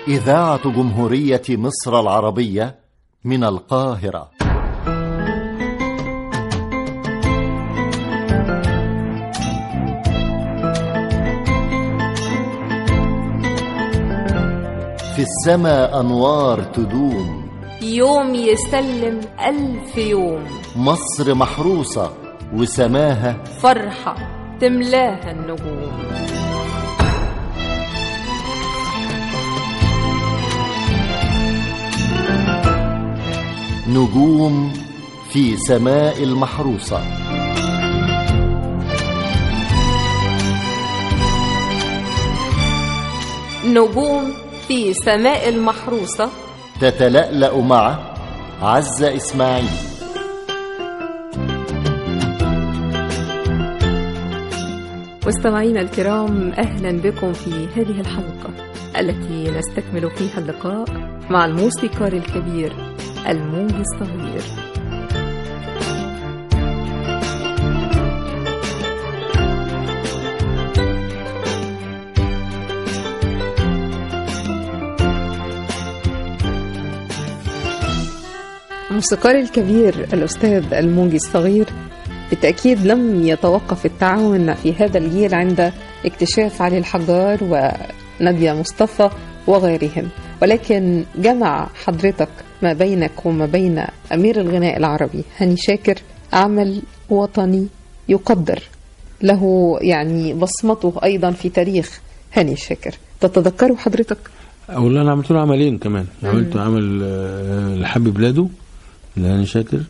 إذاعة جمهورية مصر العربية من القاهرة في السماء أنوار تدوم يوم يسلم ألف يوم مصر محروسة وسماها فرحة تملاها النجوم نجوم في سماء المحروسة نجوم في سماء المحروسة تتلألأ مع عزة إسماعيل مستمعينا الكرام أهلا بكم في هذه الحلقة التي نستكمل فيها اللقاء مع الموسيقار الكبير الموجي الصغير الموسيقار الكبير الأستاذ الموجي الصغير بالتأكيد لم يتوقف التعاون في هذا الجيل عند اكتشاف علي الحجار ونادية مصطفى وغيرهم ولكن جمع حضرتك ما بينك وما بين أمير الغناء العربي هاني شاكر عمل وطني يقدر له يعني بصمته أيضا في تاريخ هاني شاكر تتذكره حضرتك؟ اولا انا عملت له عملين كمان عملت عمل آه، لحب بلاده لهاني شاكر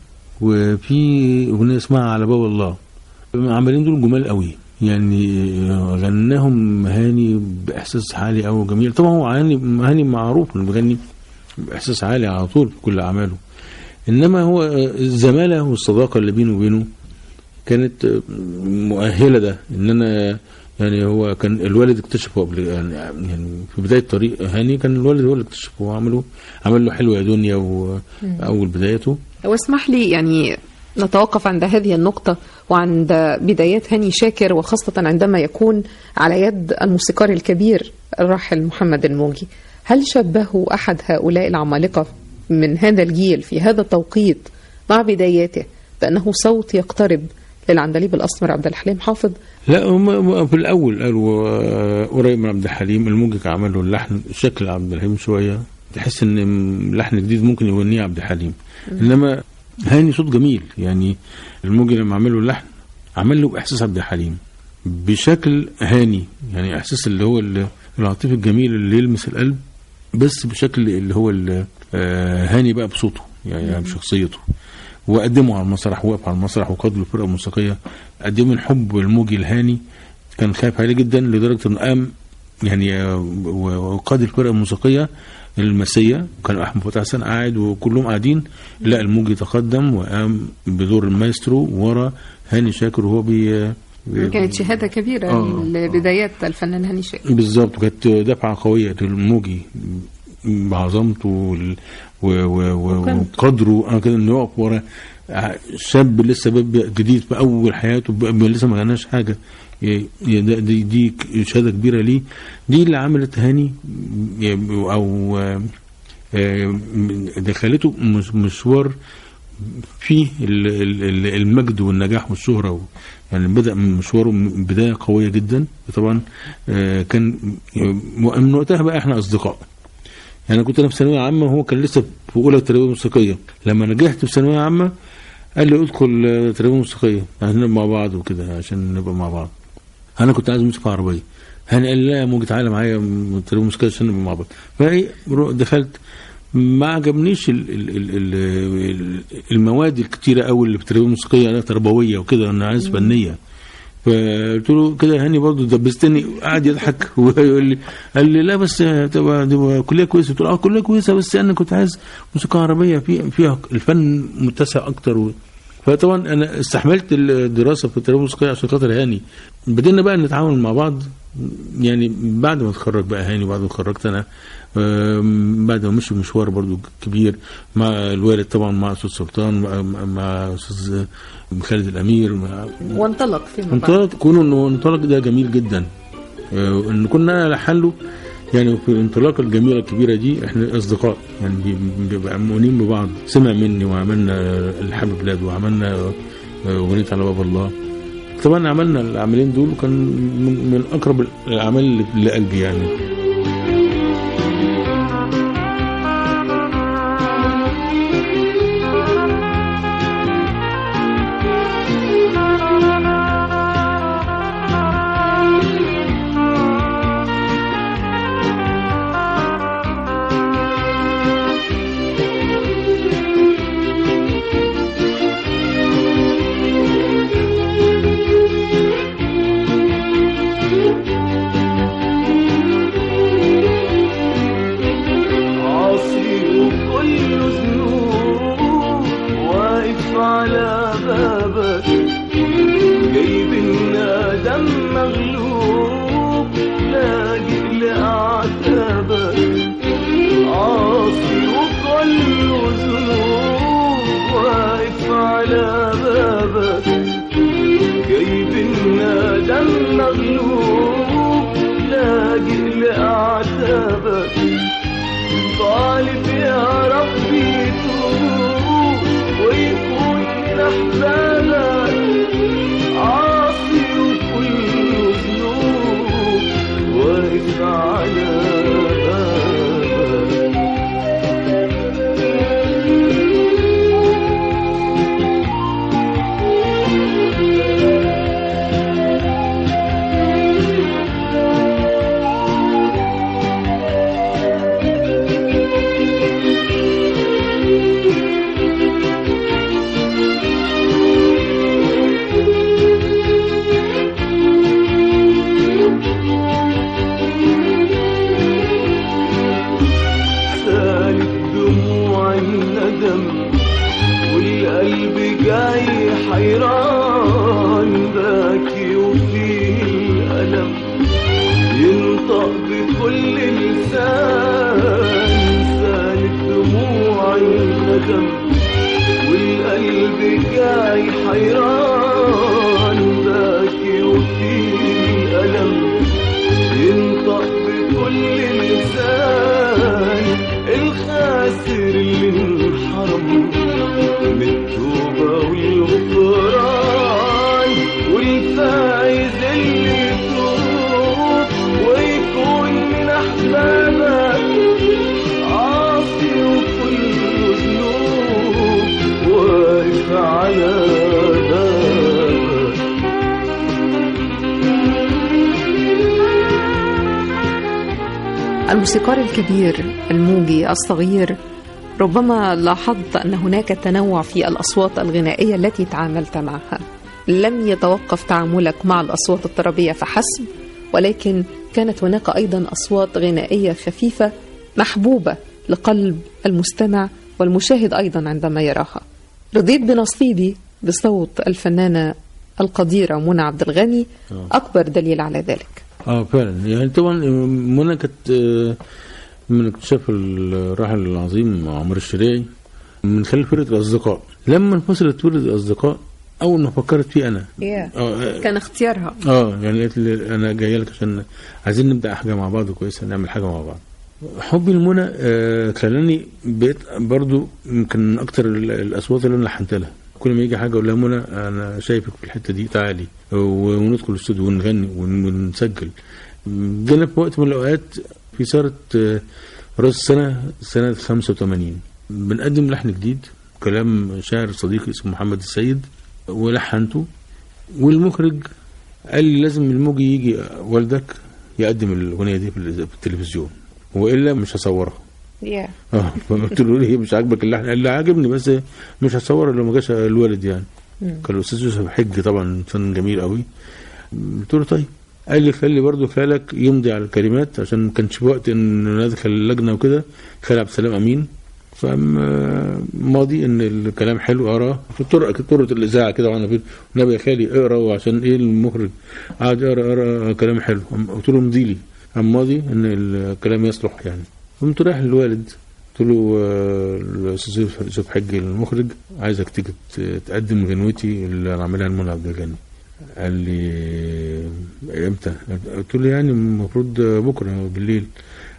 وفي اغنيه اسمها على باب الله العملين دول جمال قوي يعني آه، غناهم هاني باحساس عالي قوي وجميل طبعا هو هاني هاني معروف انه بيغني باحساس عالي على طول في كل اعماله انما هو آه، الزماله والصداقه اللي بينه وبينه كانت آه، مؤهله ده ان انا يعني هو كان الوالد اكتشفه قبل يعني, يعني في بدايه طريق هاني كان الوالد هو اللي اكتشفه وعمله عمل له حلوه يا دنيا واول بدايته واسمح لي يعني نتوقف عند هذه النقطة وعند بدايات هاني شاكر وخاصة عندما يكون على يد الموسيقار الكبير الراحل محمد الموجي هل شبهه أحد هؤلاء العمالقة من هذا الجيل في هذا التوقيت مع بداياته بأنه صوت يقترب للعندليب الأسمر عبد الحليم حافظ لا هم في الاول قالوا آه، قريب من عبد الحليم الموجي كان عمل له اللحن شكل عبد الحليم شويه تحس ان لحن جديد ممكن يغنيه عبد الحليم انما هاني صوت جميل يعني الموجي لما عمل له اللحن عمل له باحساس عبد الحليم بشكل هاني يعني احساس اللي هو ال- العاطفي الجميل اللي يلمس القلب بس بشكل اللي هو ال- آه، هاني بقى بصوته يعني بشخصيته وقدمه على المسرح وقف على المسرح وقاد له الفرقه الموسيقيه قدم من حب الموجي الهاني كان خايف عليه جدا لدرجه انه قام يعني آه، و- وقاد الفرقه الموسيقيه المسيه وكان احمد فتحي حسن قاعد وكلهم قاعدين لا الموجي تقدم وقام بدور المايسترو ورا هاني شاكر وهو بي بي- كانت شهادة كبيرة آه. لبدايات الفنان هاني شاكر بالظبط وكانت دفعه قويه للموجي بعظمته وال- و- و- و- وكان- وقدره انا كده انه يقف ورا شاب لسه بيبدأ جديد في اول حياته ب- ب- لسه ما غناش حاجه ي- ي- ده- دي, دي شهاده كبيره ليه دي اللي عملت هاني ي- او آه، آه، دخلته مش- مشوار فيه ال- ال- ال- المجد والنجاح والشهرة و- يعني بدأ من مشواره من بداية قوية جدا طبعا آه، كان من وقتها بقى احنا أصدقاء يعني كنت أنا في ثانوية عامة وهو كان لسه في أولى تربية موسيقية لما نجحت في ثانوية عامة قال لي ادخل آه، تربية موسيقية عشان نبقى مع بعض وكده عشان نبقى مع بعض أنا كنت عايز موسيقى عربية هاني قال لي لا يا موجي تعالى معايا م- تربية موسيقية عشان نبقى مع بعض فإيه رو- دخلت ما عجبنيش ال ال ال ال ال المواد الكتيره قوي اللي في التربيه الموسيقيه انا تربويه وكده انا عايز فنيه فقلت له كده يا هاني برضه دبستني قعد يضحك ويقول لي قال لي لا بس تبقى تبقى كليه كويسه قلت له اه كليه كويسه بس انا كنت عايز موسيقى عربيه في فيها الفن متسع اكتر و فطبعا انا استحملت الدراسه في التربيه الموسيقيه عشان خاطر هاني بدينا بقى نتعاون مع بعض يعني بعد ما اتخرج بقى هاني وبعد ما اتخرجت انا آم، بعد ما مشي مشوار برضو كبير مع الوالد طبعا مع استاذ سلطان مع, مع استاذ خالد الامير مع وانطلق فيما بعد انطلق كونه انه انطلق ده جميل جدا آه، ان كنا لحن له يعني في الانطلاقه الجميله الكبيره دي احنا اصدقاء يعني بي- بيبقى مؤمنين ببعض سمع مني وعملنا الحب بلاد وعملنا آه، اغنيه على باب الله طبعا عملنا العملين دول وكان من, من اقرب الاعمال اللي- لقلبي يعني عاصي وكل ذنوب واقف على بابك جايب الندم مغلوب لاجئ لأعتابك عاصي وكل ذنوب واقف على بابك جايب الندم مغلوب لاجئ لأعتابك طالب يا ربي توب ويكون من احبابك عاصي وكل ذنوب واقف على بابك سالت دموع الندم والقلب جاي حيران باكي وفيه الألم ينطق بكل لسان سالت دموع الندم والقلب جاي حيران باكي وفيه الألم ينطق بكل لسان الخاسر اللي انحرم من التوبة والغفران والفايز اللي يتوب ويكون من أحبابك عاصي وكل ذنوب واقف على بابك الموسيقار الكبير الموجي الصغير ربما لاحظت أن هناك تنوع في الأصوات الغنائية التي تعاملت معها لم يتوقف تعاملك مع الأصوات الطربية فحسب ولكن كانت هناك أيضا أصوات غنائية خفيفة محبوبة لقلب المستمع والمشاهد أيضا عندما يراها رضيت بنصيبي بصوت الفنانة القديرة منى عبد الغني أكبر دليل على ذلك اه فعلا يعني طبعا منى كانت آه، من اكتشاف الراحل العظيم عمر الشريعي من خلال فرقه الاصدقاء لما انفصلت فرقه الاصدقاء اول ما فكرت فيه انا اه كان اختيارها اه يعني قالت لي انا جايه لك عشان عايزين نبدا حاجه مع بعض كويسه نعمل حاجه مع بعض حبي لمنى آه خلاني بقيت برضو يمكن من اكتر ال- الاصوات اللي انا لحنت لها كل ما يجي حاجه اقول لها منى انا شايفك في الحته دي تعالي و- وندخل الاستوديو ونغني ون- ونسجل جينا في وقت من الاوقات في سهره آه، راس السنه سنه 85 بنقدم لحن جديد كلام شاعر صديقي اسمه محمد السيد ولحنته والمخرج قال لي لازم الموجي يجي والدك يقدم الاغنيه دي في ال- في التلفزيون والا مش هصورها يا اه فقلت له ليه مش عاجبك اللحن قال لي عاجبني بس مش هصورها لو ما جاش الوالد يعني كان الاستاذ يوسف حج طبعا انسان جميل قوي قلت له طيب قال لي خلي برضه خالك يمضي على الكلمات عشان ما كانش في وقت ان ندخل اللجنه وكده خالي عبد السلام امين فقام آه، ماضي ان الكلام حلو اقراه في طرق طرق الاذاعه كده وانا في النبي يا خالي اقرا وعشان ايه المخرج قعد يقرا اقرا كلام حلو قام قلت له امضي لي قام ماضي ان الكلام يصلح يعني قمت رايح للوالد قلت له آه، الاستاذ يوسف حج المخرج عايزك تيجي ت- تقدم غنوتي اللي انا عاملها لمنى عبد الغني قال لي امتى؟ قلت له يعني المفروض بكره بالليل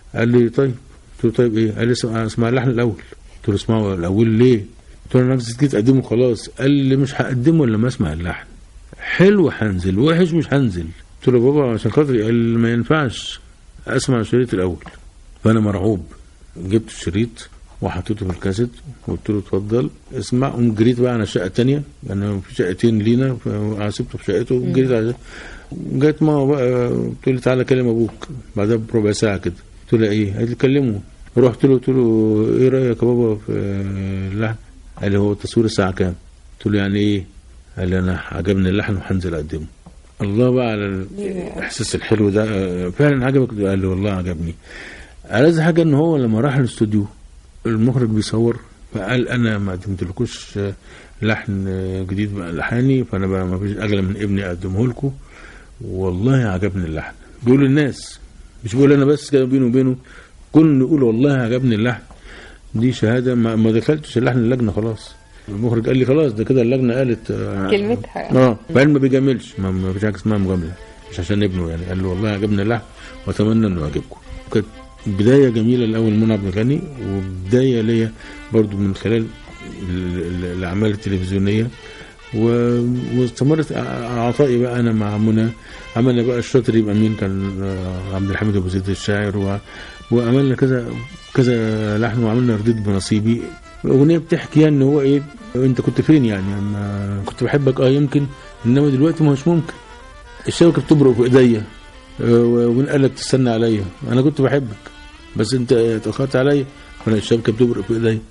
قال لي طيب قلت له طيب ايه قال لي اسمع, اسمع اللحن الاول قلت له اسمعه الاول ليه قلت له انا نفسي جيت اقدمه خلاص قال لي مش هقدمه الا لما اسمع اللحن حلو هنزل وحش مش هنزل قلت له بابا عشان خاطري قال لي ما ينفعش اسمع الشريط الاول فانا مرعوب جبت الشريط وحطيته في الكاسيت وقلت له اتفضل اسمع قمت جريت بقى على الشقه الثانيه لان في شقتين لينا فسبته في شقته وجريت على جت ماما بقى قلت له تعالى كلم ابوك بعدها بربع ساعه كده قلت له ايه؟ قالت لي كلمه رحت له قلت له ايه رايك يا بابا في اللحن؟ قال لي هو التصوير الساعه كام؟ قلت له يعني ايه؟ قال لي انا عجبني اللحن وهنزل اقدمه الله بقى على الاحساس الحلو ده فعلا عجبك قال لي والله عجبني ألذ حاجه ان هو لما راح الاستوديو المخرج بيصور فقال انا ما قدمتلكوش لحن جديد بقى لحاني فانا بقى ما فيش اغلى من ابني اقدمه لكم والله عجبني اللحن بيقول للناس مش بيقول انا بس كده بينه وبينه كل يقول والله عجبني اللحن دي شهاده ما, ما دخلتش اللحن اللجنه خلاص المخرج قال لي خلاص ده كده اللجنه قالت آه، كلمتها اه فقال ما بيجاملش ما, ما فيش حاجه اسمها مجامله مش عشان ابنه يعني قال له والله عجبني اللحن واتمنى انه يعجبكم كانت بدايه جميله الاول منى عبد الغني وبدايه ليا برضو من خلال ال- ال- الاعمال التلفزيونيه و- واستمرت ع- عطائي بقى انا مع منى عملنا بقى الشاطر يبقى مين كان آه، عبد الحميد ابو زيد الشاعر و... وعملنا كذا كذا لحن وعملنا رديت بنصيبي اغنيه بتحكي ان هو ايه انت كنت فين يعني اما كنت بحبك اه يمكن انما دلوقتي ما هوش ممكن الشبكه بتبرق في ايديا آه، ومن قال لك تستنى عليا انا كنت بحبك بس انت اتاخرت عليا فانا الشبكه بتبرق في ايديا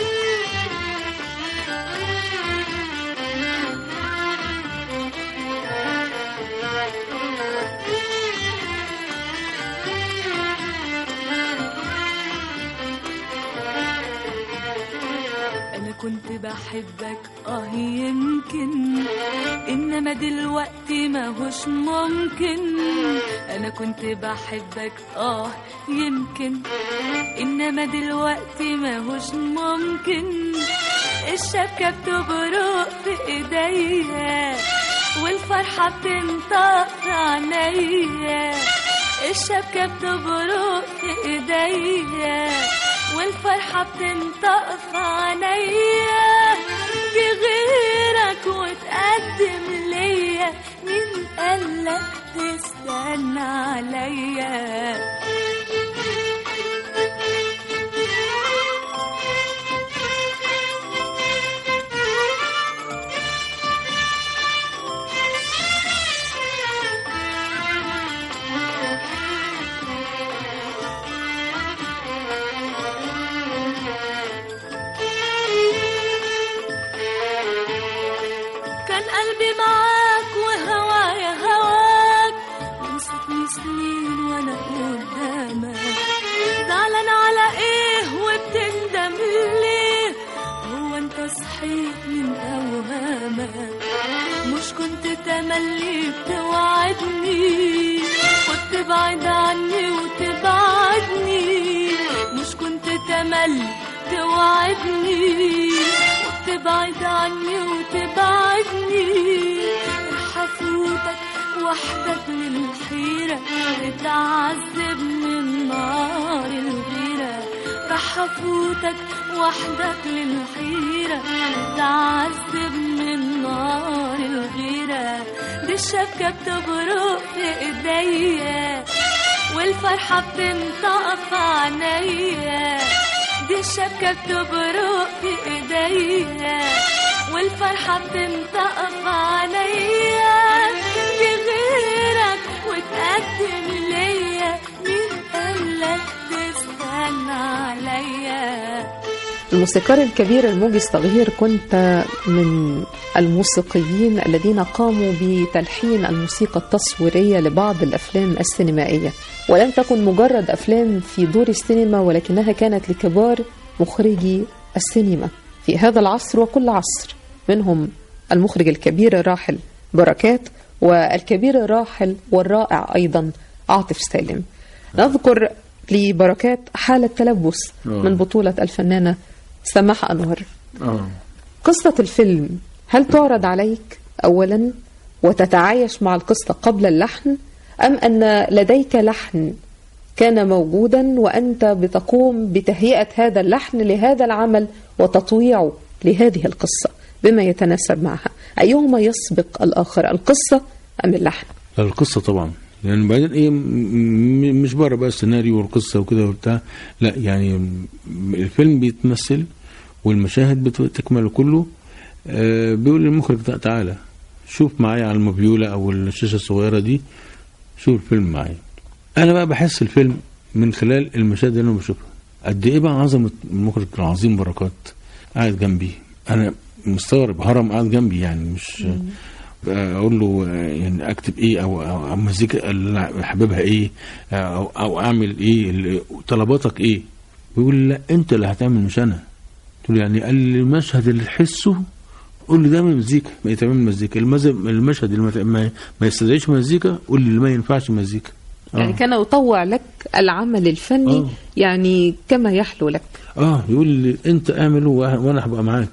انا كنت بحبك اه يمكن انما دلوقتي ما هوش ممكن انا كنت بحبك اه يمكن انما دلوقتي ما هوش ممكن الشبكة بتبرق في ايديا والفرحة بتنطق في عينيا الشبكة بتبرق في ايديا والفرحة بتنطق في عينيا في غيرك وتقدم ليا مين قالك تستنى عليا كان قلبي معاك وهوايا هواك ونسيتني سنين وانا قدامك زعلان على ايه وبتندم ليه هو انت صحيت من اوهامك مش كنت تملي بتوعدني وتبعد عني وتبعدني مش كنت تملي توعدني وتبعد عني وتبعدني رح افوتك وحدك للحيرة تتعذب من نار الغيرة رح افوتك وحدك للحيرة تتعذب من نار الغيرة دي الشبكة بتبرق في ايديا والفرحة بتنطق في عينيا دي الشبكة بتبرق في ايديا والفرحة بتنطق في عينيا في غيرك وتقدم ليا مين قالك تستنى عليا الموسيقار الكبير الموجي الصغير كنت من الموسيقيين الذين قاموا بتلحين الموسيقى التصويرية لبعض الأفلام السينمائية ولم تكن مجرد أفلام في دور السينما ولكنها كانت لكبار مخرجي السينما في هذا العصر وكل عصر منهم المخرج الكبير الراحل بركات والكبير الراحل والرائع أيضا عاطف سالم نذكر لبركات حالة تلبس آه. من بطولة الفنانة سماح أنور اه قصة الفيلم هل تعرض عليك أولا وتتعايش مع القصة قبل اللحن أم أن لديك لحن كان موجودا وأنت بتقوم بتهيئة هذا اللحن لهذا العمل وتطويعه لهذه القصة بما يتناسب معها أيهما يسبق الآخر القصة أم اللحن القصة طبعا يعني بعدين ايه م- م- مش بره بقى السيناريو والقصة وكده وبتاع لا يعني م- الفيلم بيتمثل والمشاهد بتكمل كله آه بيقول للمخرج تع- تعالى شوف معايا على الموبيولا او الشاشة الصغيرة دي شوف الفيلم معايا انا بقى بحس الفيلم من خلال المشاهد اللي انا بشوفها قد ايه بقى عظمة المخرج العظيم بركات قاعد جنبي انا مستغرب هرم قاعد جنبي يعني مش اقول له آه، يعني اكتب ايه او او, أو مزيكا اللي حاببها ايه او او اعمل ايه اللي- طلباتك ايه بيقول لي لا انت اللي هتعمل مش انا قلت له يعني قال لي المشهد اللي تحسه قول لي ده من مزيكا ما يتعمل مزيكا المز- المشهد اللي ما- ما, ما يستدعيش مزيكا قول لي اللي ما ينفعش مزيكا يعني كان يطوع لك العمل الفني آه. يعني كما يحلو لك اه يقول لي انت اعمله وأ- وانا هبقى معاك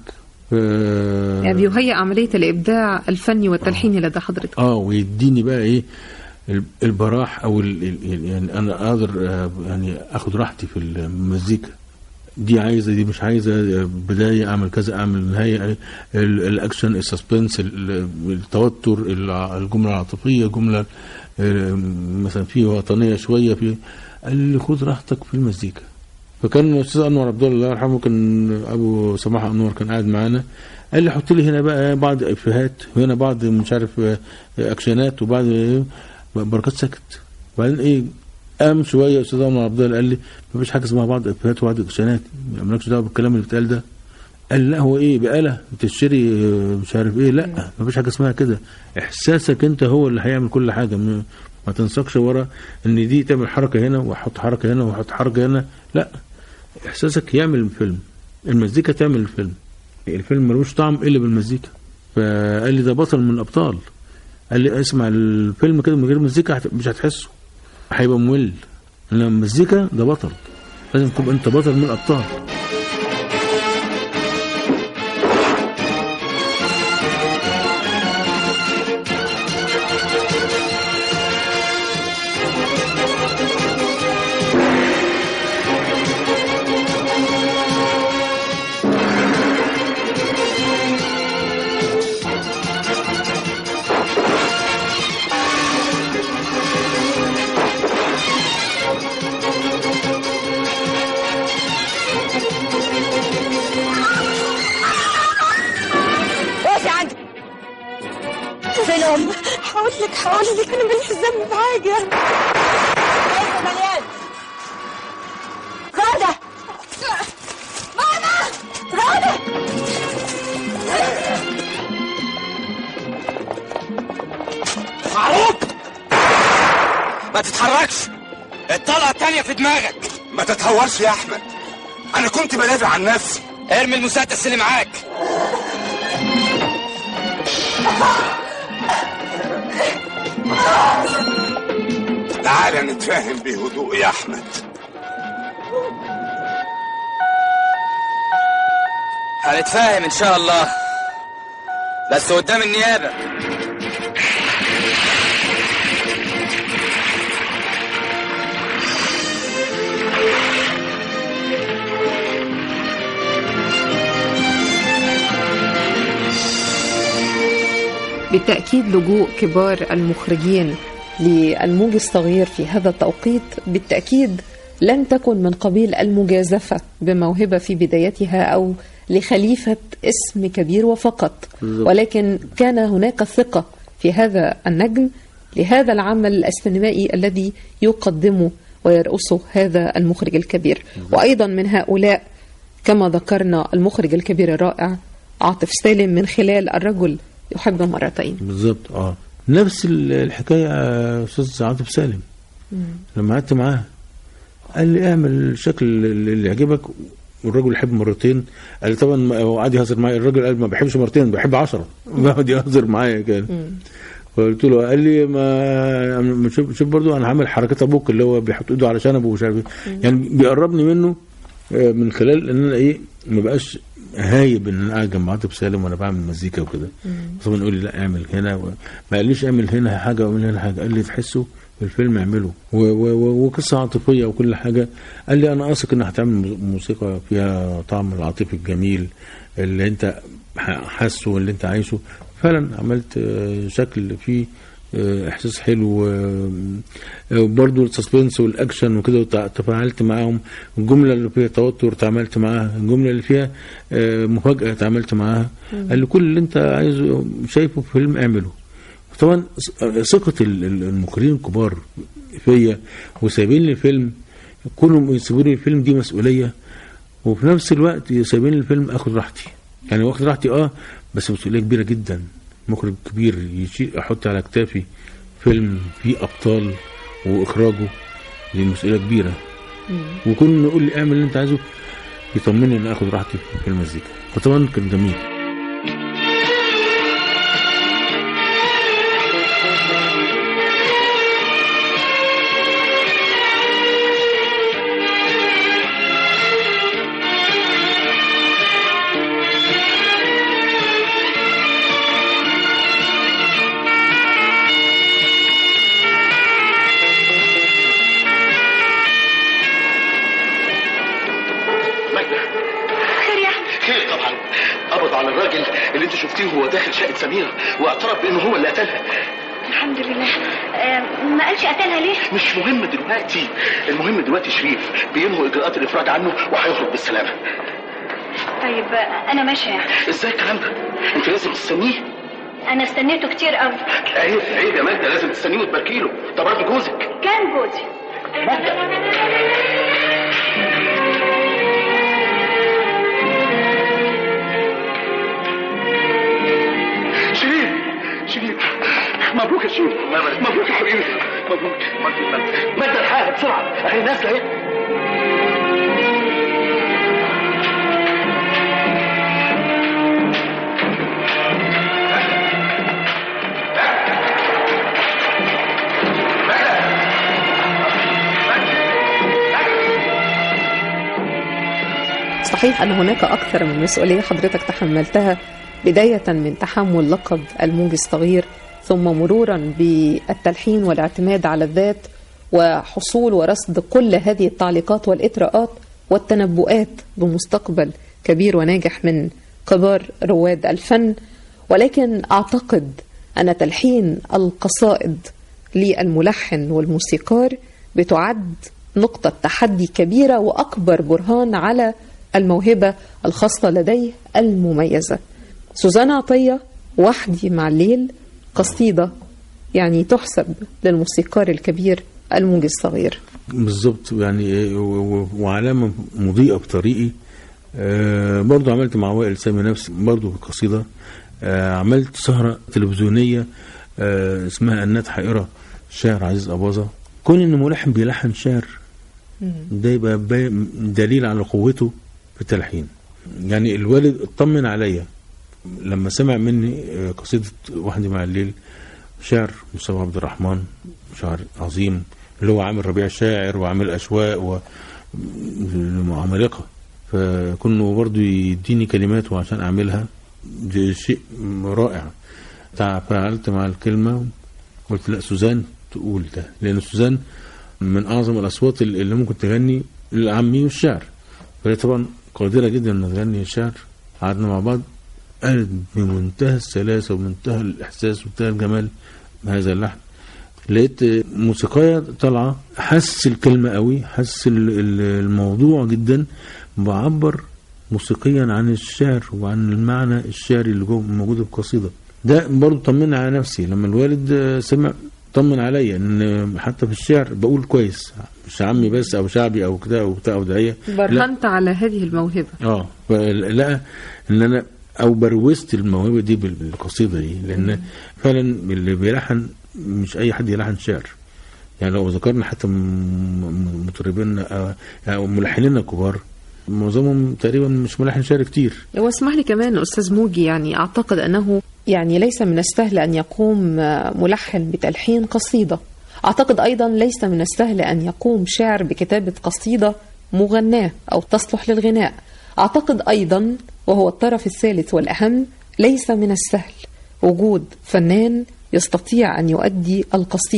آه يعني بيهيئ عملية الإبداع الفني والتلحيني لدى حضرتك اه ويديني بقى ايه ال- البراح او ال ال يعني انا اقدر آه، يعني اخد راحتي في المزيكا دي عايزه دي مش عايزه آه، بدايه اعمل كذا اعمل نهايه ال- الاكشن السسبنس ال- التوتر الع- الجمله العاطفيه جمله آه، مثلا في وطنيه شويه في قال لي خد راحتك في المزيكا فكان الاستاذ انور عبد الله الله يرحمه كان ابو سماح انور كان قاعد معانا قال لي حط لي هنا بقى بعض افيهات وهنا بعض مش عارف آه، اكشنات وبعض إيه، بركات سكت وبعدين ايه قام شويه استاذ انور عبد الله قال لي مفيش حاجه اسمها بعض افيهات وبعض اكشنات مالكش دعوه بالكلام اللي بيتقال ده قال لا هو ايه بآلة بتشتري آه، مش عارف ايه لا مفيش حاجه اسمها كده احساسك انت هو اللي هيعمل كل حاجه م- ما تنسقش ورا ان دي تعمل حركه هنا واحط حركه هنا واحط حركه هنا لا احساسك يعمل الفيلم المزيكا تعمل الفيلم الفيلم ملوش طعم الا بالمزيكا فقال لي ده بطل من الابطال قال لي اسمع الفيلم كده من غير مزيكا هت- مش هتحسه هيبقى ممل انما المزيكا ده بطل لازم تبقى انت بطل من الابطال اقفي عندك فين ام هقول لك هقول لك انا ماليش ذنب بحاجه ايوه مليان غاده ماما غاده معروف ما تتحركش الطلقة التانية في دماغك ما تتهورش يا احمد انا كنت بدافع عن نفسي ارمي المسدس اللي معاك تعالى نتفاهم بهدوء يا احمد هنتفاهم ان شاء الله بس قدام النيابة بالتأكيد لجوء كبار المخرجين للموج الصغير في هذا التوقيت بالتأكيد لم تكن من قبيل المجازفة بموهبة في بدايتها أو لخليفة اسم كبير وفقط بالضبط. ولكن كان هناك ثقة في هذا النجم لهذا العمل السينمائي الذي يقدمه ويرأسه هذا المخرج الكبير وأيضا من هؤلاء كما ذكرنا المخرج الكبير الرائع عاطف سالم من خلال الرجل يحب مرتين بالظبط اه نفس ال- الحكايه يا استاذ عاطف سالم لما قعدت معاه قال لي اعمل الشكل اللي اللي يعجبك والراجل يحب مرتين قال لي طبعا ما- هو قعد يهزر معايا الراجل قال ما بحبش مرتين بحب عشرة بيقعد يهزر معايا كان فقلت له قال لي ما ما شوف شوف برضو انا هعمل حركات ابوك اللي هو بيحط ايده على شنبه ومش عارف ايه يعني بيقربني منه آه، من خلال ان انا ايه ما بقاش هايب ان انا قاعد جنب عاطف سالم وانا بعمل مزيكا وكده طبعا يقول لي لا اعمل هنا و... ما قاليش اعمل هنا حاجه واعمل هنا حاجه قال لي تحسه في الفيلم اعمله و- و- و- وقصه عاطفيه وكل حاجه قال لي انا واثق انك هتعمل مو- موسيقى فيها طعم العاطفي الجميل اللي انت ح- حاسه واللي انت عايشه فعلا عملت آه، شكل فيه آه، احساس حلو آه، آه، برضو السسبنس والاكشن وكده وتع- تفاعلت معاهم الجمله اللي فيها توتر تعاملت معاها الجمله اللي فيها آه، مفاجاه تعاملت معاها قال لي كل اللي انت عايزه شايفه في فيلم اعمله طبعا ثقة ال- ال- المخرجين الكبار فيا وسايبين لي الفيلم كلهم يسيبوا لي الفيلم دي مسؤولية وفي نفس الوقت سايبين لي الفيلم اخد راحتي يعني واخد راحتي اه بس مسؤولية كبيرة جدا مخرج كبير يشيل احط على كتافي فيلم فيه ابطال واخراجه دي مسؤولية كبيرة وكل ما يقول لي اعمل اللي انت عايزه يطمني ان اخد راحتي في المزيكا فطبعا كان جميل ماجدة خير يا احمد خير طبعا قبض على الراجل اللي انت شفتيه وهو داخل شقة سميرة واعترف بانه هو اللي قتلها الحمد لله آه، ما قالش قتلها ليه مش مهم دلوقتي المهم دلوقتي شريف بينهوا اجراءات الافراج عنه وهيخرج بالسلامة طيب آه، انا ماشيه يعني ازاي الكلام ده انت لازم تستنيه انا استنيته كتير قوي عيب عيب يا ماجدة لازم تستنيه وتباركي له ده برضه جوزك كان جوزي شريف شريف مبروك يا شريف مبروك يا حبيبي مبروك مادة الحاجة بسرعة اهي نازلة اهي صحيح أن هناك أكثر من مسؤولية حضرتك تحملتها بداية من تحمل لقب الموج الصغير ثم مرورا بالتلحين والاعتماد على الذات وحصول ورصد كل هذه التعليقات والإطراءات والتنبؤات بمستقبل كبير وناجح من كبار رواد الفن ولكن أعتقد أن تلحين القصائد للملحن والموسيقار بتعد نقطة تحدي كبيرة وأكبر برهان على الموهبة الخاصة لديه المميزة سوزان عطية وحدي مع الليل قصيدة يعني تحسب للموسيقار الكبير الموجي الصغير بالظبط يعني إيه، و- و- وعلامة مضيئة بطريقي آه برضو عملت مع وائل سامي نفس برضو في قصيدة آه عملت سهرة تلفزيونية آه اسمها النات حائرة شاعر عزيز أباظة كون إن ملحن بيلحن شعر ده يبقى باي- دليل على قوته في التلحين يعني الوالد اطمن عليا لما سمع مني آه، قصيدة وحدي مع الليل شعر مصطفى عبد الرحمن شعر عظيم اللي هو عامل ربيع شاعر وعامل أشواق و عمالقة فكونه برضو يديني كلماته عشان أعملها ده شيء رائع تفاعلت مع الكلمة قلت لا سوزان تقول ده لأن سوزان من أعظم الأصوات اللي اللي ممكن تغني العامي والشعر فهي طبعا قادرة جدا إنها تغني الشعر قعدنا مع بعض قالت بمنتهى السلاسة ومنتهى الإحساس ومنتهى الجمال هذا اللحن لقيت موسيقية طالعة حس الكلمة قوي حس ال- ال- الموضوع جدا بعبر موسيقيا عن الشعر وعن المعنى الشعري اللي جوه موجود في القصيدة ده برضو طمنا على نفسي لما الوالد آه، سمع طمن عليا ان حتى في الشعر بقول كويس مش عمي بس او شعبي او كده او بتاع او دعيه لا برهنت على هذه الموهبة اه لقى ان انا او بروزت الموهبه دي بال- بالقصيده دي لان فعلا اللي بيلحن مش اي حد يلحن شعر يعني لو ذكرنا حتى م- م- مطربين آه، او ملحنين كبار معظمهم تقريبا مش ملحن شعر كتير واسمح لي كمان أستاذ موجي يعني أعتقد أنه يعني ليس من السهل أن يقوم آه، ملحن بتلحين قصيدة أعتقد أيضا ليس من السهل أن يقوم شاعر بكتابة قصيدة مغناة أو تصلح للغناء أعتقد أيضا وهو الطرف الثالث والأهم ليس من السهل وجود فنان يستطيع أن يؤدي القصيدة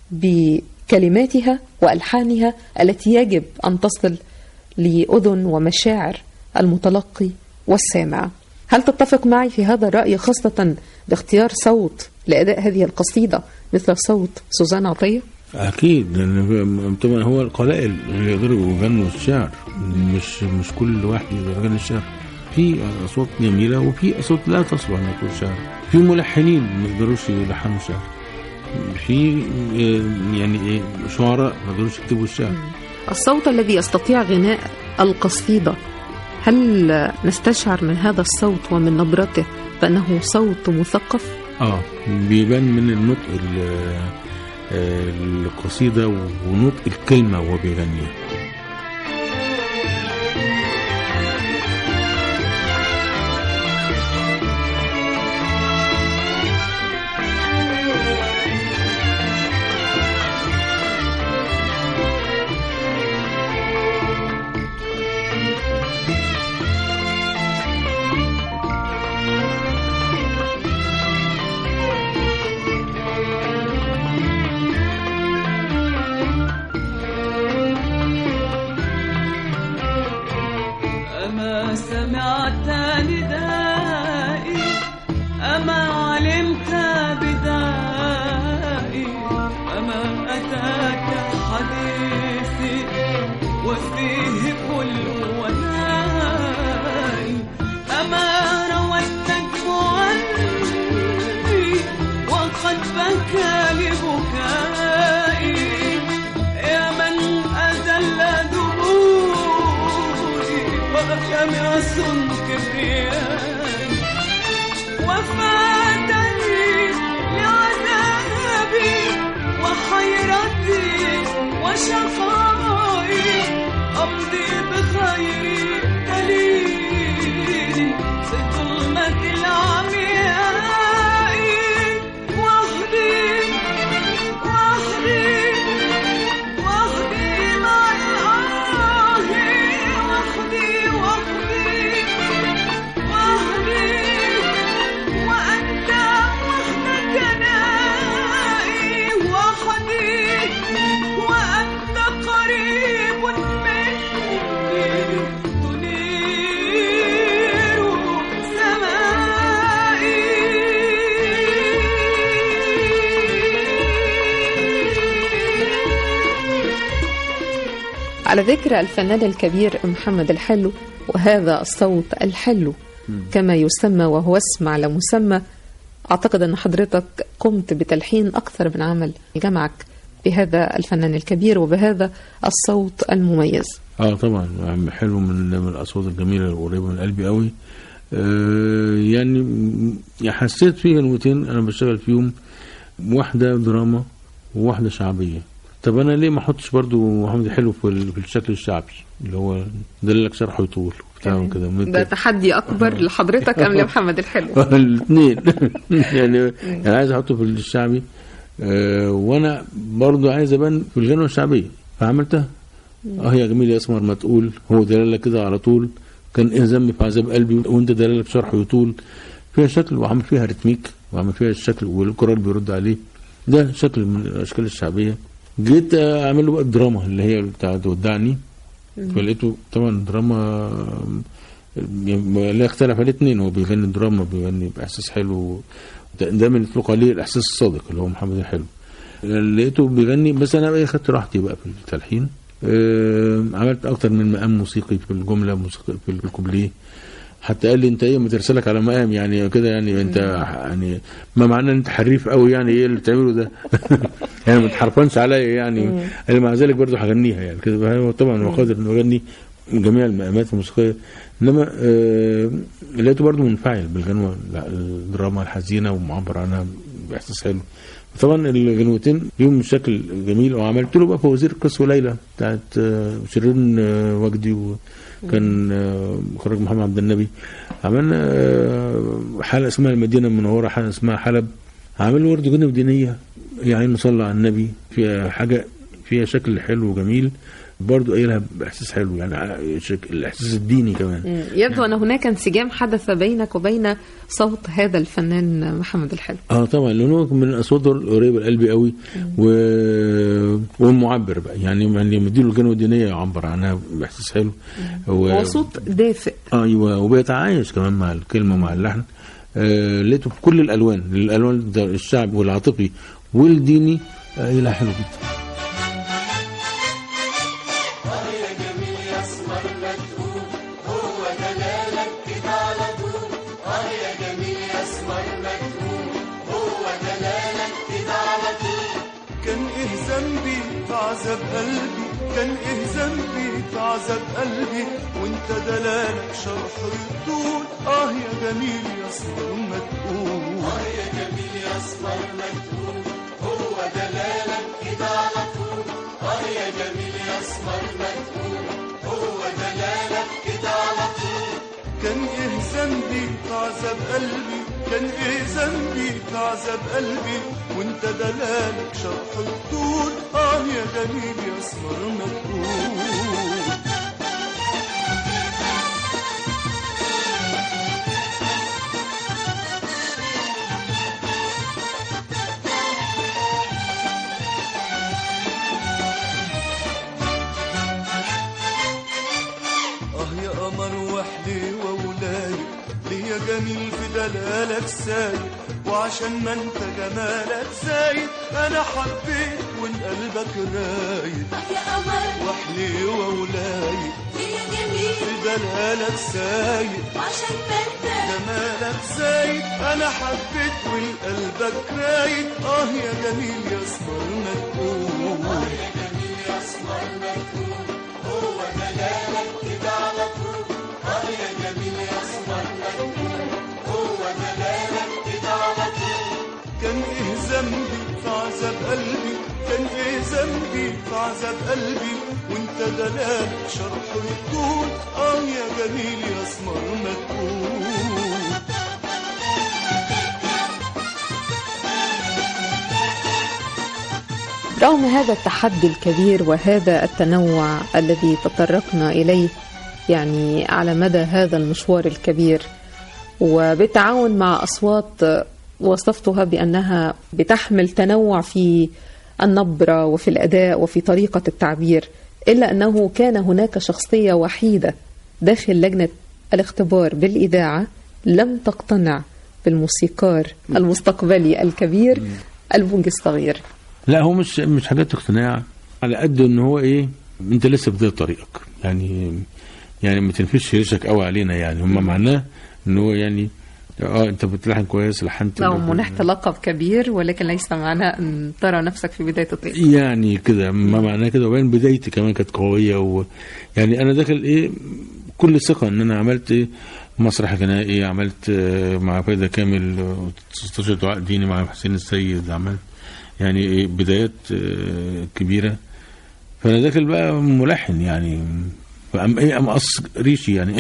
بكلماتها والحانها التي يجب ان تصل لاذن ومشاعر المتلقي والسامع. هل تتفق معي في هذا الراي خاصه باختيار صوت لاداء هذه القصيده مثل صوت سوزان عطيه؟ اكيد لان طبعا هو القلائل اللي يقدروا يغنوا الشعر مش مش كل واحد يقدر يغني الشعر في اصوات جميله وفي اصوات لا تصلح ان تكون شعر في ملحنين ما يقدروش يلحنوا شعر في آه، يعني إيه، شعراء ما يقدروش يكتبوا الشعر الصوت الذي يستطيع غناء القصيدة هل نستشعر من هذا الصوت ومن نبرته بأنه صوت مثقف؟ اه بيبان من النطق ال- آه، القصيده ونطق الكلمه وهو بيغنيها أما سمعت ندائي أما علمت بدائي أما أتاك حديثي وفيه كل ونائي أما روى النجم عني وقد بكى لبكائي يا من أذل دموعي وخمس كبريائي وفاتني لعذابي وحيرتي وشقائي أمضي بخير دليل في ظلمة العمياء وحدي وحدي وحدي مع الآه وحدي وحدي وحدي وأنت وحدك نائي وحدي وأنت قريب مني تنير سمائي على ذكر الفنان الكبير محمد الحلو وهذا الصوت الحلو كما يسمى وهو اسم على مسمى أعتقد أن حضرتك قمت بتلحين أكثر من عمل جمعك بهذا الفنان الكبير وبهذا الصوت المميز اه طبعا عم حلو من من الاصوات الجميله القريبه من قلبي قوي آه يعني م- يعني حسيت في غنوتين انا بشتغل فيهم واحده دراما وواحده شعبيه طب انا ليه ما احطش برضو محمد حلو في, ال- في الشكل الشعبي اللي هو دللك شرحه يطول وبتاع كده ده تحدي أكبر لحضرتك أم لمحمد الحلو الاثنين يعني انا عايز احطه في الشعبي آه وانا برضو عايز ابان في الغنوه الشعبيه فعملتها اه يا جميل يا اسمر ما تقول هو دلالك كده على طول كان ايه ذنبي في عذاب قلبي وانت دلالك شرح يطول فيها شكل وعمل فيها رتميك وعمل فيها الشكل والكورال بيرد عليه ده شكل من الاشكال الشعبيه جيت اعمل له بقى الدراما اللي هي بتاعت تودعني فلقيته طبعا دراما يعني لا يختلف عليه الاثنين هو بيغني دراما بيغني باحساس حلو دا- دايما يطلق عليه الاحساس الصادق اللي هو محمد الحلو لقيته بيغني بس انا بقى خدت راحتي بقى في التلحين آه، عملت اكتر من مقام موسيقي في الجمله موسيقى في الكوبليه حتى قال لي انت ايه ما ترسلك على مقام يعني كده يعني انت يعني ما معناه ان انت حريف قوي يعني ايه اللي بتعمله ده يعني ما تحرفنش عليا يعني قال لي مع ذلك برضه هغنيها يعني كده هو طبعا هو قادر انه يغني جميع المقامات الموسيقيه انما آه لقيته برضه منفعل بالغنوه الدراما الحزينه ومعبر عنها باحساس حلو طبعا الغنوتين ليهم شكل جميل وعملت له بقى فوازير قصه ليلى بتاعت آه، شيرين آه، وجدي وكان آه، مخرج محمد عبد النبي عملنا آه، حلقه اسمها المدينه المنوره حلقه اسمها حلب عملوا برضه جنب دينيه يعني نصلي على النبي فيها حاجه فيها شكل حلو وجميل برضو قايلها باحساس حلو يعني ع- شك- الاحساس الديني كمان مم. يبدو أن هناك انسجام حدث بينك وبين صوت هذا الفنان محمد الحلو اه طبعا لانه من الاصوات القريبه لقلبي قوي و... والمعبر بقى يعني يعني لما اديله الجانب الدينيه يعبر عنها باحساس حلو و... هو صوت دافئ ايوه وبيتعايش كمان مع الكلمه ومع اللحن آه لقيته بكل الالوان الالوان ده الشعبي والعاطفي والديني آه يلا حلو جدا كان ايه ذنبي تعذب قلبي كان ايه ذنبي تعذب قلبي وانت دلالك شرح الطول اه يا جميل يا اسمر ما تقول اه يا جميل يا اسمر ما تقول هو دلالك كده على طول اه يا جميل يا اسمر ما تقول هو دلالك كده على طول كان ايه ذنبي تعذب قلبي كان ايه ذنبي تعذب قلبي وانت دلالك شرح الطول اه يا جميل يا اسمر ما تقول اه يا قمر وحدي وولاي ليا جميل في دلالك سايد وعشان ما انت جمالك زايد انا حبيت وان قلبك رايد يا قمر وحدي وولاي يا جميل في دلالك سايد عشان ما انت جمالك زايد انا حبيت وان قلبك رايد اه يا جميل يا اسمر ما تقول اه يا جميل يا اسمر ما تقول هو دلالك كده على طول اه يا جميل يا اسمر ما تقول هو دلالك كده على طول كان ايه ذنبي في عذاب قلبي كان ايه ذنبي في عذاب قلبي وانت دلالك شرح الطول اه يا جميل يا اسمر ما تقول رغم هذا التحدي الكبير وهذا التنوع الذي تطرقنا إليه يعني على مدى هذا المشوار الكبير وبالتعاون مع أصوات وصفتها بأنها بتحمل تنوع في النبرة وفي الأداء وفي طريقة التعبير إلا أنه كان هناك شخصية وحيدة داخل لجنة الاختبار بالإذاعة لم تقتنع بالموسيقار المستقبلي الكبير البونج الصغير لا هو مش مش حاجات اقتناع على قد ان هو ايه انت لسه في بدايه طريقك يعني يعني ما تنفش ريشك قوي علينا يعني هم معناه ان هو يعني اه انت بتلحن كويس لحنت لو منحت لقب كبير ولكن ليس معناه أن ترى نفسك في بداية الطريق يعني كده ما معناه كده وبين بدايتي كمان كانت قويه و يعني انا داخل ايه كل ثقه ان انا عملت ايه مسرح غنائي عملت آه، مع فايدة كامل آه، 16 دعاء ديني مع حسين السيد عملت يعني إيه بدايات آه، كبيره فانا داخل بقى ملحن يعني فأم ايه ام قص ريشي يعني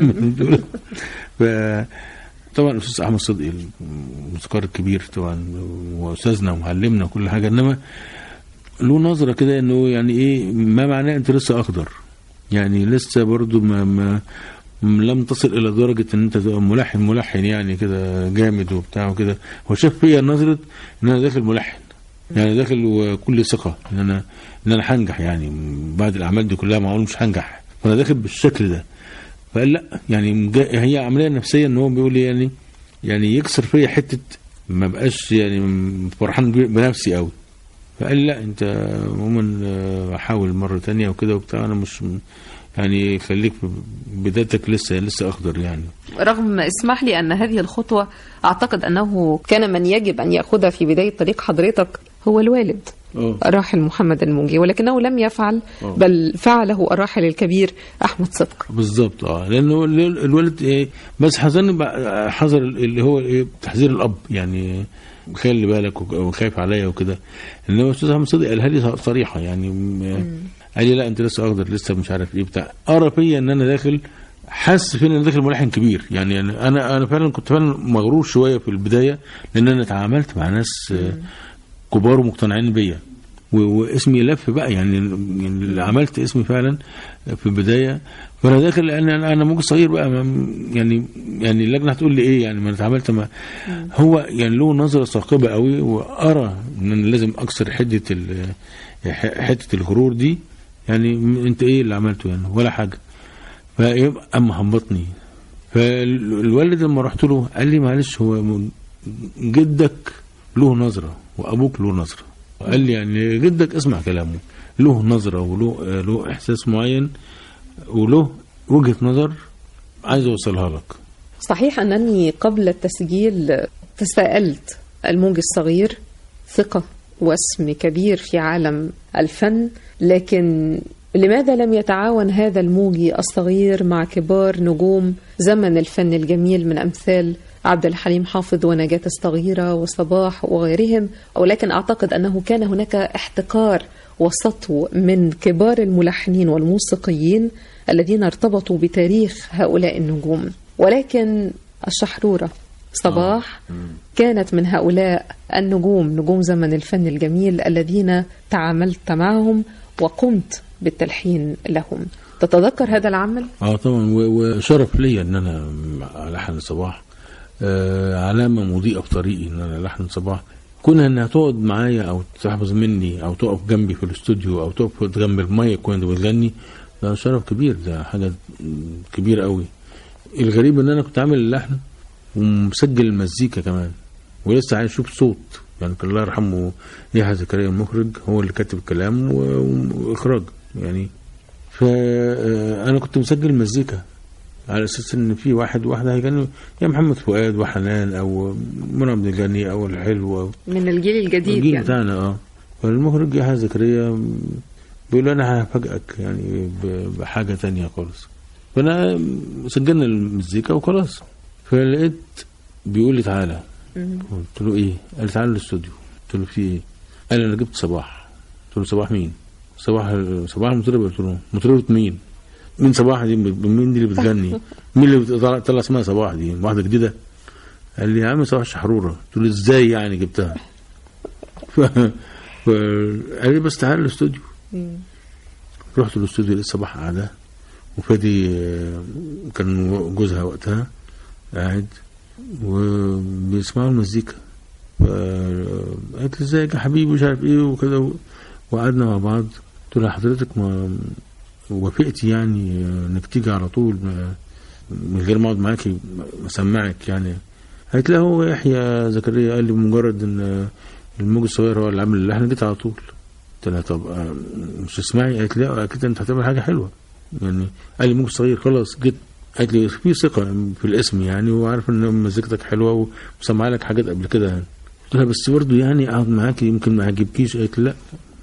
ف طبعا الاستاذ احمد صدقي الموسيقار الكبير طبعا واستاذنا ومعلمنا وكل حاجه انما له نظره كده انه يعني ايه ما معناه انت لسه اخضر يعني لسه برضو ما, ما لم تصل الى درجه ان انت تبقى ملحن ملحن يعني كده جامد وبتاع وكده هو شاف فيا نظره ان انا داخل ملحن يعني داخل وكل ثقه ان انا ان انا هنجح يعني بعد الاعمال دي كلها معقول مش هنجح فانا داخل بالشكل ده فقال لا يعني جا- هي عمليه نفسيه ان هو بيقول لي يعني يعني يكسر فيا حته ما بقاش يعني فرحان ب- بنفسي قوي فقال لي لا انت عموما آه، حاول مره تانية وكده وبتاع انا مش يعني خليك في بدايتك لسه لسه اخضر يعني رغم اسمح لي أن هذه الخطوة أعتقد أنه كان من يجب أن يأخذها في بداية طريق حضرتك هو الوالد اه الراحل محمد الموجي ولكنه لم يفعل آه. بل فعله الراحل الكبير أحمد صدق بالظبط اه لانه ال- الولد ايه بس حذرني بقى- حذر اللي هو ايه تحذير الاب يعني خلي بالك وك- وخايف عليا وكده انما استاذ احمد صدقي قالها لي صريحه يعني م- قال لي لا انت لسه اخضر لسه مش عارف ايه بتاع ارى فيا ان انا داخل حاسس فيا ان انا داخل ملحن كبير يعني انا انا أنا فعلا كنت فعلا مغرور شويه في البدايه لان انا اتعاملت مع ناس آه، كبار ومقتنعين بيا و- واسمي لف بقى يعني يعني عملت اسمي فعلا في البدايه فانا داخل لان انا أنا موجود صغير بقى ما- يعني يعني اللجنه هتقول لي ايه يعني ما انا اتعاملت مع هو يعني له نظره ثاقبه قوي وارى ان أنا لازم اكسر حده ال- ح- حته الغرور دي يعني م- انت ايه اللي عملته يعني ولا حاجه فيبقى اما هبطني فالوالد لما رحت له قال لي معلش هو م- جدك له نظره وابوك له نظره قال لي يعني جدك اسمع كلامه له نظره وله آه، له احساس معين وله وجهه نظر عايز اوصلها لك صحيح أنني قبل التسجيل تساءلت الموج الصغير ثقة واسم كبير في عالم الفن لكن لماذا لم يتعاون هذا الموجي الصغير مع كبار نجوم زمن الفن الجميل من أمثال عبد الحليم حافظ ونجاة الصغيرة وصباح وغيرهم ولكن أعتقد أنه كان هناك احتكار وسطو من كبار الملحنين والموسيقيين الذين ارتبطوا بتاريخ هؤلاء النجوم ولكن الشحرورة صباح كانت من هؤلاء النجوم نجوم زمن الفن الجميل الذين تعاملت معهم وقمت بالتلحين لهم تتذكر هذا العمل؟ اه طبعا و- وشرف ليا ان انا الحن صباح آه علامه مضيئه في طريقي ان انا الحن صباح كونها انها تقعد معايا او تحفظ مني او تقف جنبي في الاستوديو او تقف جنب المايك وانت بتغني ده شرف كبير ده حاجه كبيره قوي الغريب ان انا كنت عامل اللحن ومسجل المزيكا كمان ولسه عايز اشوف صوت يعني كان الله يرحمه يحيى زكريا المخرج هو اللي كاتب الكلام و- واخراج يعني فانا كنت مسجل مزيكا على اساس ان في واحد واحده هيغني يا محمد فؤاد وحنان او منى عبد الغني او الحلو أو من الجيل الجديد الجيل يعني بتاعنا اه فالمخرج يحيى زكريا بيقول انا هفاجئك يعني ب- بحاجه تانية خالص فانا سجلنا المزيكا وخلاص فلقيت بيقول لي تعالى قلت له ايه؟ قال لي تعالى الاستوديو قلت له في ايه؟ قال لي انا جبت صباح قلت له صباح مين؟ صباح صباح المطربه قلت له مطربه مين؟ مين صباح دي مين دي اللي بتغني؟ مين اللي بتطلع طلع اسمها صباح دي؟ واحده جديده؟ قال لي يا عم صباح شحروره قلت له ازاي يعني جبتها؟ ف... ف... قال لي بس تعالى الاستوديو رحت الاستوديو لقيت صباح قاعده وفادي آه، كان جوزها وقتها قاعد وبيسمعوا المزيكا ف- قالت لي ازيك يا حبيبي مش عارف ايه وكده و- وقعدنا مع بعض قلت لها حضرتك ما وافقتي يعني انك تيجي على طول ما- من غير ما اقعد معاكي اسمعك يعني قالت لها هو يحيى زكريا قال لي بمجرد ان الموج الصغير هو اللي عامل اللحن جيت على طول قلت لها طب آه، مش تسمعي قالت لي لا اكيد انت هتعمل حاجه حلوه يعني قال لي موج صغير خلاص جيت قالت لي في ثقه في الاسم يعني وعارف ان مزيكتك حلوه وسمع لك حاجات قبل كده يعني قلت لها بس برضه يعني اقعد معاكي يمكن ما يعجبكيش قالت لي لا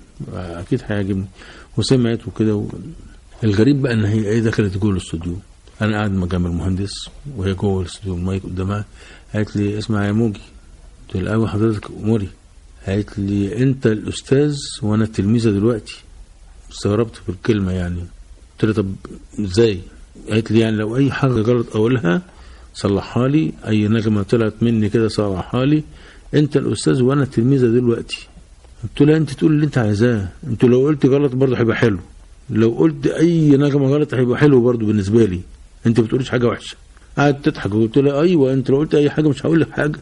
اكيد هيعجبني وسمعت وكده و... الغريب بقى ان هي ايه دخلت جوه الاستوديو انا قاعد مجمع المهندس وهي جوه الاستوديو المايك قدامها قالت لي اسمع يا موجي قلت لها ايوه حضرتك اموري قالت لي انت الاستاذ وانا التلميذه دلوقتي استغربت في الكلمه يعني قلت لها طب ازاي قالت لي يعني لو اي حاجه غلط اقولها صلحها لي اي نغمه طلعت مني كده صلحها لي انت الاستاذ وانا التلميذه دلوقتي قلت لها انت تقول اللي انت عايزاه انت لو قلت غلط برضه هيبقى حلو لو قلت اي نغمه غلط هيبقى حلو برضه بالنسبه لي انت ما بتقوليش حاجه وحشه قعدت تضحك وقلت لها ايوه انت لو قلت اي حاجه مش هقول لك حاجه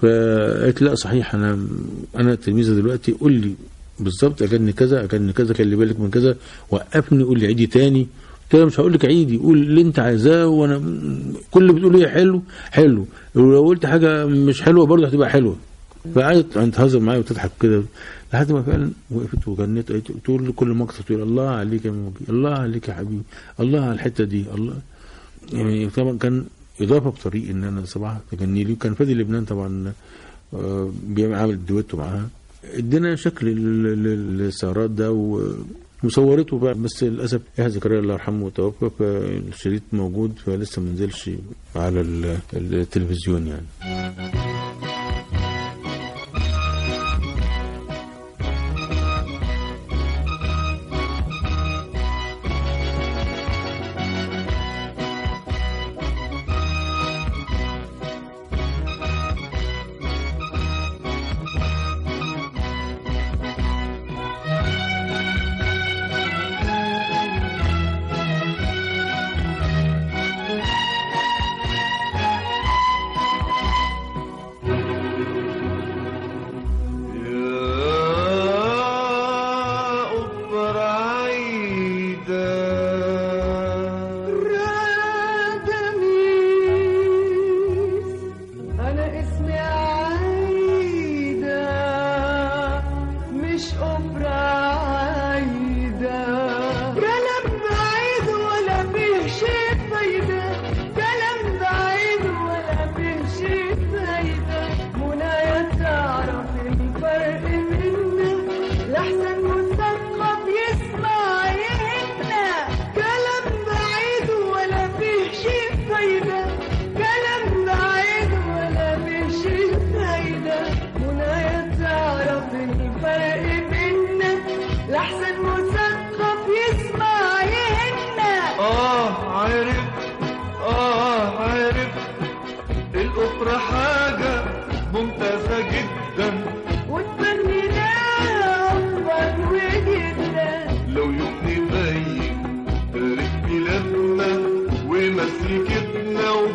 فقالت لا صحيح انا انا التلميذه دلوقتي قول لي بالظبط اكلني كذا اكلني كذا خلي بالك من كذا وقفني قول لي عيدي تاني قلت لها مش هقول لك عيدي قول اللي انت عايزاه وانا كل اللي بتقوليه حلو حلو ولو قلت حاجه مش حلوه برضه هتبقى حلوه فقعدت تهزر معايا وتضحك كده لحد ما فعلا وقفت وغنيت قالت- تقول كل مقطع تقول الله عليك يا موجي الله عليك يا حبيبي الله على الحته دي الله يعني طبعا كان اضافه بطريق ان انا صباح تغني لي وكان فادي لبنان طبعا آه، بيعمل عامل دويتو معاها ادينا شكل لل- لل- للسهرات ده و- وصورته بقى بس للاسف يحيى زكريا الله يرحمه توفى فالشريط موجود فلسه ما نزلش على ال- التلفزيون يعني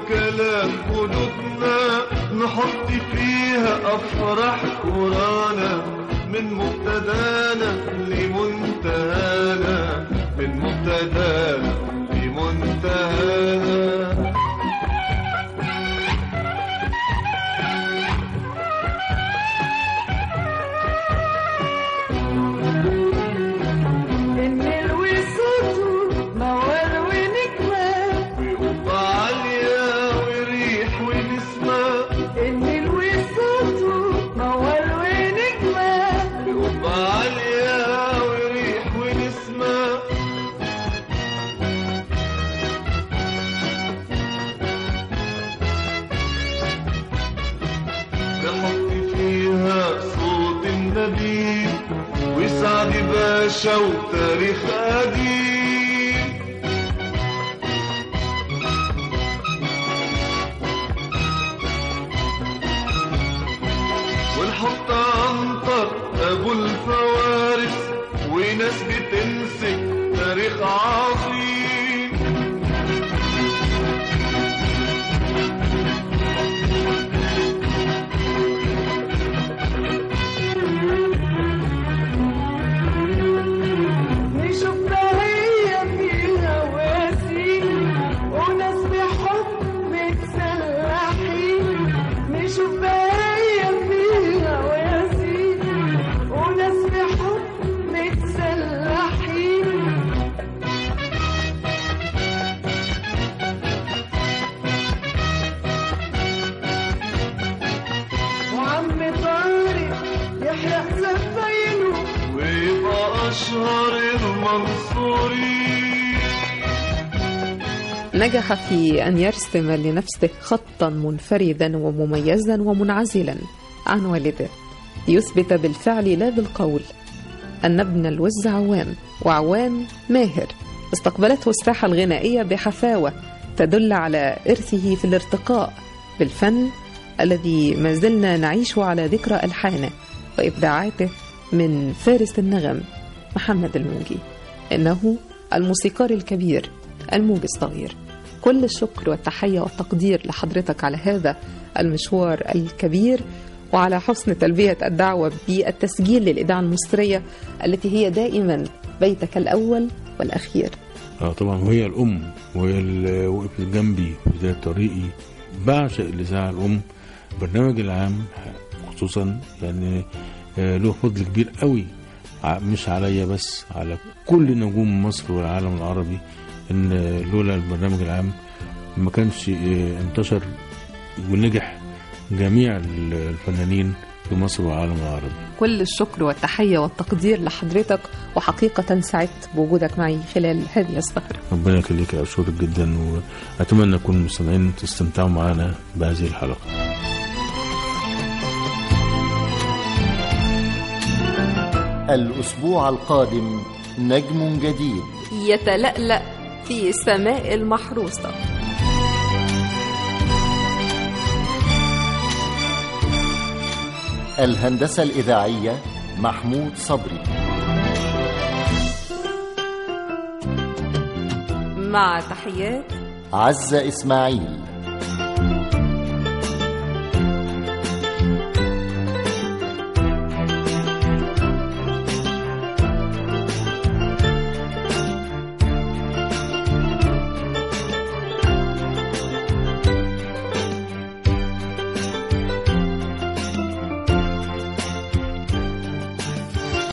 كلام قلوبنا نحط فيها أفراح ورانا من مبتدانا لمنتهانا من مبتدانا لمنتهانا النيل وصوته موال ونجمة وقبة عالية وريح ونسمة النيل وصوته موال ونجمة وقبة عالية وريح ونسمة نحط فيها صوت النبي وسعد باشا وتاريخ قديم ونحط عنتر ابو الفوارس وناس بتمسك تاريخ عظيم نشوف بهية فيها واسين وناس بحب متسلحين نشوف بهية فيها واسين وناس بحب متسلحين وعم طارق يحيى زفاينه ويبقى اشهر المنصورين نجح في أن يرسم لنفسه خطا منفردا ومميزا ومنعزلا عن والده ليثبت بالفعل لا بالقول أن ابن الوز عوام وعوام ماهر استقبلته الساحة الغنائية بحفاوة تدل على إرثه في الارتقاء بالفن الذي ما زلنا نعيش على ذكرى ألحانه وإبداعاته من فارس النغم محمد الموجي إنه الموسيقار الكبير الموجي الصغير كل الشكر والتحية والتقدير لحضرتك على هذا المشوار الكبير وعلى حسن تلبية الدعوة بالتسجيل للإذاعة المصرية التي هي دائما بيتك الأول والأخير اه طبعا وهي الام وهي اللي وقفت جنبي في بدايه طريقي بعشق الاذاعه الام البرنامج العام خصوصا يعني آه، له فضل كبير قوي ع- مش عليا بس على كل نجوم مصر والعالم العربي ان لولا البرنامج العام ما كانش آه، انتشر ونجح جميع ال- الفنانين في مصر والعالم العربي كل الشكر والتحية والتقدير لحضرتك وحقيقة سعدت بوجودك معي خلال هذه السهرة ربنا يخليك اشكرك جدا واتمنى يكون المستمعين تستمتعوا معنا بهذه الحلقه الأسبوع القادم نجم جديد يتلألأ في سماء المحروسة الهندسة الإذاعية محمود صبري مع تحيات عزة إسماعيل